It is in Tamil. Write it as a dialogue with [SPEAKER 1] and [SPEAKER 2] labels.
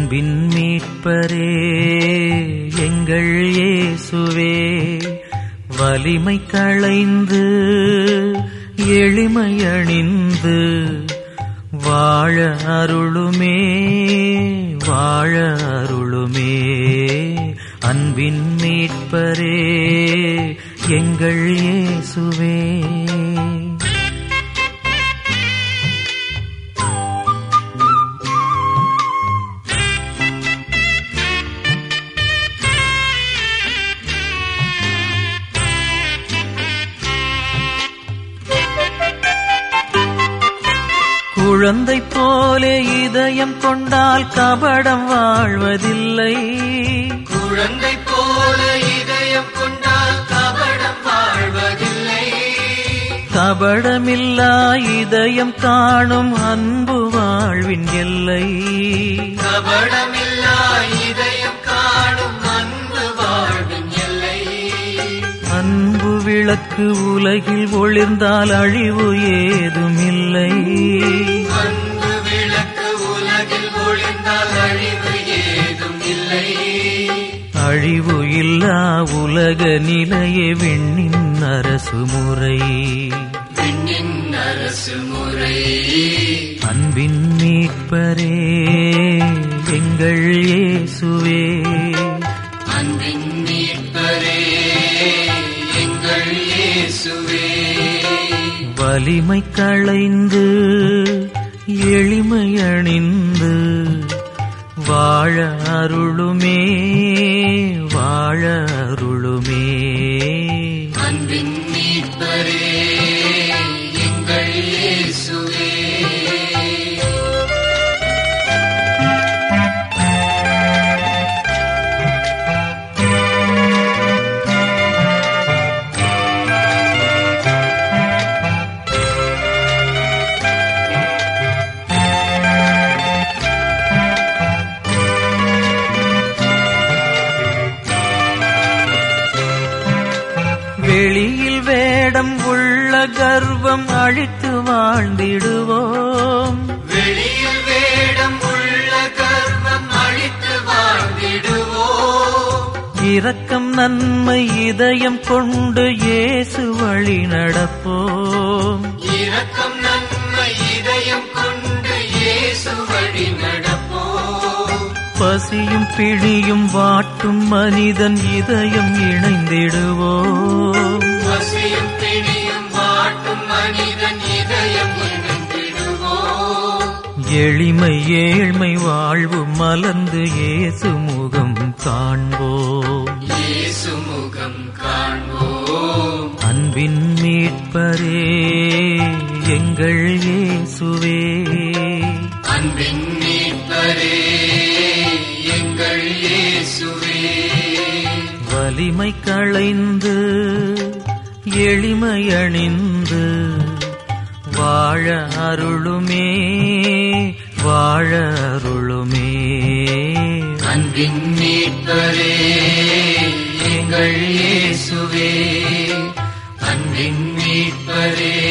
[SPEAKER 1] அன்பின் மீட்பரே எங்கள் இயேசுவே வலிமை களைந்து எளிமை அணிந்து வாழ அருளுமே வாழ அருளுமே அன்பின் மீட்பரே எங்கள் இயேசுவே குழந்தை போலே இதயம் கொண்டால் கபடம் வாழ்வதில்லை
[SPEAKER 2] குழந்தை போல இதயம் கொண்டால் கபடம் வாழ்வதில்லை
[SPEAKER 1] கபடமில்லா இதயம் காணும் அன்பு வாழ்வின் எல்லை
[SPEAKER 2] கபடமில்லா இதயம் காணும் அன்பு வாழ்வின் எல்லை
[SPEAKER 1] அன்பு விளக்கு உலகில் ஒளிர்ந்தால் அழிவு ஏதுமில்லை
[SPEAKER 2] அன்பு விளக்கு உலகில் ஒளிர்ந்தால் அழிவு ஏதும் இல்லை
[SPEAKER 1] அழிவு இல்லா உலக நிலையே விண்ணின் அரசு முறை
[SPEAKER 2] விண்ணின் அரசு முறை
[SPEAKER 1] அன்பின் மீட்பரே எங்கள் இயேசுவே
[SPEAKER 2] அன்பின் மீட்பரே எங்கள் இயேசுவே
[SPEAKER 1] வலிமை களைந்து எளிமை அணிந்து வாழ அருளுமே வாழ அருளுமே
[SPEAKER 2] அன்பின் மீட்பரே எங்கள் இயேசுவே
[SPEAKER 1] வெளியில் வேடம் உள்ள கர்வம் அழித்து வாழ்ந்திடுவோம்
[SPEAKER 2] வெளியில் வேடம் உள்ள கர்வம் அழித்து வாழ்ந்திடுவோம்
[SPEAKER 1] இரக்கம் நன்மை இதயம் கொண்டு இயேசு வழி நடப்போம்
[SPEAKER 2] இரக்கம் நன்மை இதயம் கொண்டு இயேசு வழி நடப்போம்
[SPEAKER 1] பசியும் பிணியும் வாட்டும் மனிதன் இதயம் இணைந்திடுவோம்
[SPEAKER 2] பசியும் பிணியும் வாட்டும் மனிதன் இதயம் இணைந்திடுவோம்
[SPEAKER 1] எளிமை ஏழ்மை வாழ்வு மலர்ந்து இயேசு முகம் காண்போம்
[SPEAKER 2] இயேசு முகம் காண்போம்
[SPEAKER 1] அன்பின் மீட்பரே எங்கள் இயேசுவே
[SPEAKER 2] அன்பின் மீட்பரே எங்கள் இயேசுவே
[SPEAKER 1] வலிமை களைந்து எளிமை அணிந்து வாழ அருளுமே வாழ அருளுமே
[SPEAKER 2] அன்பின் மீட்பரே எங்கள் இயேசுவே அன்பின் மீட்பரே